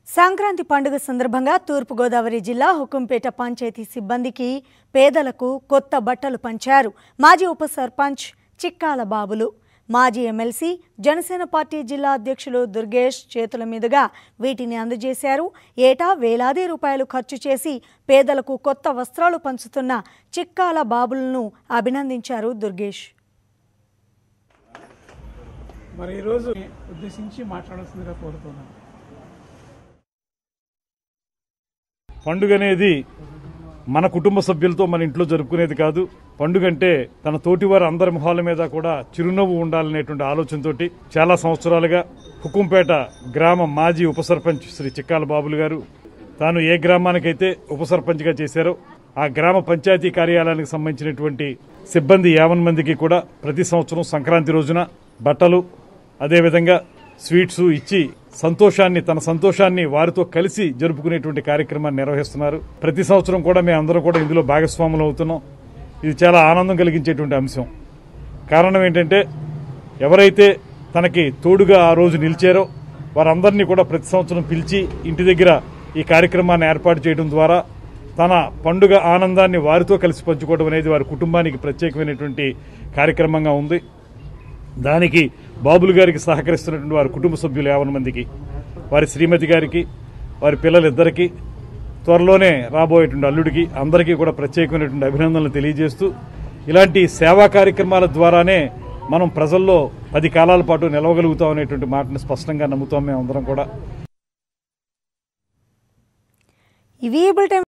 సంక్రాంతి పండుగ సందర్భంగా తూర్పుగోదావరి జిల్లా హుకుంపేట పంచాయతీ సిబ్బందికి పేదలకు కొత్త బట్టలు పంచారు మాజీ ఉప సర్పంచ్ చిక్కాల బాబులు మాజీ ఎమ్మెల్సీ జనసేన పార్టీ జిల్లా అధ్యక్షులు దుర్గేష్ చేతుల మీదుగా వీటిని అందజేశారు ఏటా వేలాది రూపాయలు ఖర్చు చేసి పేదలకు కొత్త వస్త్రాలు పంచుతున్న చిక్కాల బాబులను అభినందించారు దుర్గేష్ మరి ఈరోజు ఉద్దేశించి మాట్లాడాల్సిందిగా కోరుతున్నాను పండుగ అనేది మన కుటుంబ సభ్యులతో మన ఇంట్లో జరుపుకునేది కాదు పండుగ అంటే తన తోటి వారి అందరి మొహాల మీద కూడా చిరునవ్వు ఉండాలనేటువంటి ఆలోచనతోటి చాలా సంవత్సరాలుగా హుకుంపేట గ్రామ మాజీ ఉప సర్పంచ్ శ్రీ చిక్కాల బాబులు గారు తాను ఏ గ్రామానికైతే ఉప సర్పంచ్గా చేశారో ఆ గ్రామ పంచాయతీ కార్యాలయానికి సంబంధించినటువంటి సిబ్బంది యావన్ మందికి కూడా ప్రతి సంవత్సరం సంక్రాంతి రోజున బట్టలు అదేవిధంగా స్వీట్స్ ఇచ్చి సంతోషాన్ని తన సంతోషాన్ని వారితో కలిసి జరుపుకునేటువంటి కార్యక్రమాన్ని నిర్వహిస్తున్నారు ప్రతి సంవత్సరం కూడా మేము అందరం కూడా ఇందులో భాగస్వాములు అవుతున్నాం ఇది చాలా ఆనందం కలిగించేటువంటి అంశం కారణం ఏంటంటే ఎవరైతే తనకి తోడుగా ఆ రోజు నిలిచారో వారందరినీ కూడా ప్రతి సంవత్సరం పిలిచి ఇంటి దగ్గర ఈ కార్యక్రమాన్ని ఏర్పాటు చేయడం ద్వారా తన పండుగ ఆనందాన్ని వారితో కలిసి పంచుకోవడం అనేది వారి కుటుంబానికి ప్రత్యేకమైనటువంటి కార్యక్రమంగా ఉంది దానికి బాబులు గారికి సహకరిస్తున్నటువంటి వారి కుటుంబ సభ్యులు యావన మందికి వారి శ్రీమతి గారికి వారి పిల్లలిద్దరికీ త్వరలోనే రాబోయేటువంటి అల్లుడికి అందరికీ కూడా ప్రత్యేకమైనటువంటి అభినందనలు తెలియజేస్తూ ఇలాంటి సేవా కార్యక్రమాల ద్వారానే మనం ప్రజల్లో పది కాలాల పాటు నిలవగలుగుతాం అనేటువంటి మాటను స్పష్టంగా నమ్ముతాం మేము అందరం కూడా ఇవి ఈ బులెటిన్